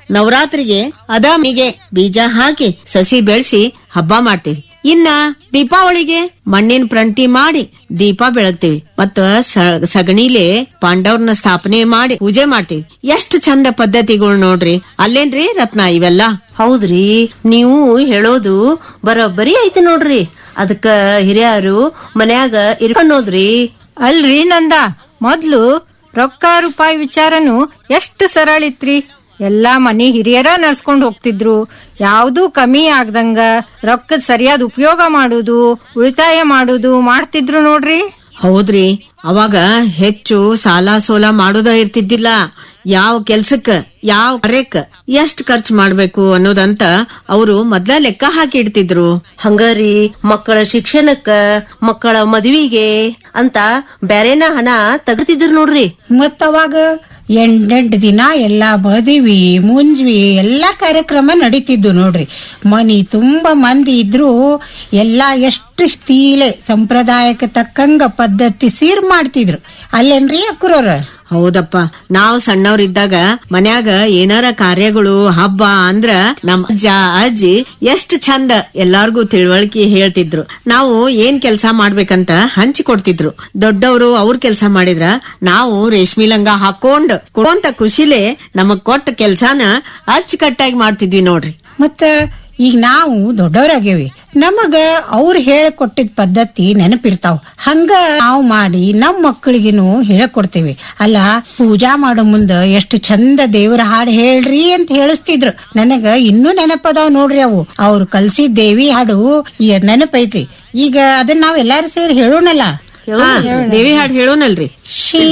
ನವರಾತ್ರಿಗೆ ಅದಾಮಿಗೆ ಬೀಜ ಹಾಕಿ ಸಸಿ ಬೆಳೆಸಿ ಹಬ್ಬ ಮಾಡ್ತೀವಿ ಇನ್ನ ದೀಪಾವಳಿಗೆ ಮಣ್ಣಿನ ಪ್ರಂಟಿ ಮಾಡಿ ದೀಪ ಬೆಳಗ್ತೀವಿ ಮತ್ತ ಸ- ಸಗಣಿಲೆ ಪಾಂಡವ್ರನ್ನ ಸ್ಥಾಪನೆ ಮಾಡಿ ಪೂಜೆ ಮಾಡ್ತೀವಿ ಎಷ್ಟ್ ಚಂದ ಪದ್ಧತಿಗಳು ನೋಡ್ರಿ ಅಲ್ಲೇನ್ರಿ ರತ್ನ ಇವೆಲ್ಲ ಹೌದ್ರಿ ನೀವು ಹೇಳೋದು ಬರೋಬ್ಬರಿ ಐತಿ ನೋಡ್ರಿ ಅದಕ್ಕ ಹಿರಿಯರು ಮನ್ಯಾಗ ಇರ್ಕೊಂಡೋದ್ರಿ ಅಲ್ರಿ ನಂದ ಮೊದ್ಲು ರೊಕ್ಕ ರೂಪಾಯಿ ವಿಚಾರನು ಎಷ್ಟು ಸರಳ ಇತ್ರಿ ಎಲ್ಲಾ ಮನಿ ಹಿರಿಯರ ನಡ್ಸ್ಕೊಂಡ್ ಹೋಗ್ತಿದ್ರು ಯಾವ್ದೂ ಕಮ್ಮಿ ಆಗ್ದಂಗ ರೊಕ್ಕದ ಸರಿಯಾದ ಉಪಯೋಗ ಮಾಡುದು ಉಳಿತಾಯ ಮಾಡುದು ಮಾಡ್ತಿದ್ರು ನೋಡ್ರಿ ಹೌದ್ರಿ ಅವಾಗ ಹೆಚ್ಚು ಸಾಲ ಸೋಲ ಮಾಡೋದ ಇರ್ತಿದ್ದಿಲ್ಲ ಯಾವ ಕೆಲ್ಸಕ್ಕ ಯಾವ ಕಾರ್ಯಕ್ಕ ಎಷ್ಟ್ ಖರ್ಚು ಮಾಡ್ಬೇಕು ಅನ್ನೋದಂತ ಅವರು ಮೊದ್ಲ ಲೆಕ್ಕ ಹಾಕಿ ಇಡ್ತಿದ್ರು ಹಂಗಾರಿ ಮಕ್ಕಳ ಶಿಕ್ಷಣಕ್ಕ ಮಕ್ಕಳ ಮದುವಿಗೆ ಅಂತ ಬ್ಯಾರೇನ ಹಣ ತಗತಿದ್ರು ನೋಡ್ರಿ ಮತ್ತ ಅವಾಗ ಎಂಟೆಂಟು ದಿನ ಎಲ್ಲಾ ಮದಿವಿ ಮುಂಜ್ವಿ ಎಲ್ಲಾ ಕಾರ್ಯಕ್ರಮ ನಡೀತಿದ್ದು ನೋಡ್ರಿ ಮನಿ ತುಂಬಾ ಮಂದಿ ಇದ್ರು ಎಲ್ಲಾ ಎಷ್ಟು ಸ್ತೀಲೆ ಸಂಪ್ರದಾಯಕ್ಕೆ ತಕ್ಕಂಗ ಪದ್ಧತಿ ಸೀರ್ ಮಾಡ್ತಿದ್ರು ಅಲ್ಲೇನ್ರಿ ಅಕ್ಕುರವ್ರ ಹೌದಪ್ಪ ನಾವ್ ಸಣ್ಣವ್ರಿದ್ದಾಗ ಮನ್ಯಾಗ ಏನಾರ ಕಾರ್ಯಗಳು ಹಬ್ಬ ಅಂದ್ರ ನಮ್ ಅಜ್ಜ ಅಜ್ಜಿ ಎಷ್ಟ್ ಚಂದ ಎಲ್ಲಾರ್ಗೂ ತಿಳುವಳಿಕೆ ಹೇಳ್ತಿದ್ರು ನಾವು ಏನ್ ಕೆಲ್ಸ ಮಾಡ್ಬೇಕಂತ ಹಂಚಿ ಕೊಡ್ತಿದ್ರು ದೊಡ್ಡವರು ಅವ್ರ ಕೆಲ್ಸ ಮಾಡಿದ್ರ ನಾವು ರೇಷ್ಮಿ ಲಂಗ ಹಾಕೊಂಡ್ ಕೊಡೋಂತ ಖುಷಿಲೇ ನಮಗ್ ಕೊಟ್ಟ ಕೆಲ್ಸಾನ ಅಚ್ಚುಕಟ್ಟಾಗಿ ಮಾಡ್ತಿದ್ವಿ ನೋಡ್ರಿ ಮತ್ತ ಈಗ ನಾವು ದೊಡ್ಡವರಾಗೇವಿ ನಮಗ ಅವ್ರು ಹೇಳ್ಕೊಟ್ಟಿದ್ ಪದ್ಧತಿ ನೆನಪಿರ್ತಾವ ಹಂಗ ನಾವು ಮಾಡಿ ನಮ್ ಮಕ್ಕಳಿಗಿನು ಹೇಳ್ಕೊಡ್ತೇವಿ ಅಲ್ಲ ಪೂಜಾ ಮಾಡೋ ಮುಂದ ಎಷ್ಟು ಚಂದ ದೇವರ ಹಾಡು ಹೇಳ್ರಿ ಅಂತ ಹೇಳಿಸ್ತಿದ್ರು ನನಗ ಇನ್ನೂ ನೆನಪದಾವ್ ನೋಡ್ರಿ ಅವು ಅವ್ರು ಕಲ್ಸಿದ್ ದೇವಿ ಹಾಡು ಈ ನೆನಪೈತಿ ಈಗ ಅದನ್ನ ನಾವ್ ಎಲ್ಲಾರು ಸೇರಿ ಹೇಳೋಣಲ್ಲ ಹಾ, ದೇವಿ ಹಾಡ್ ಹೇಳೋನಲ್ರಿ ಶ್ರೀ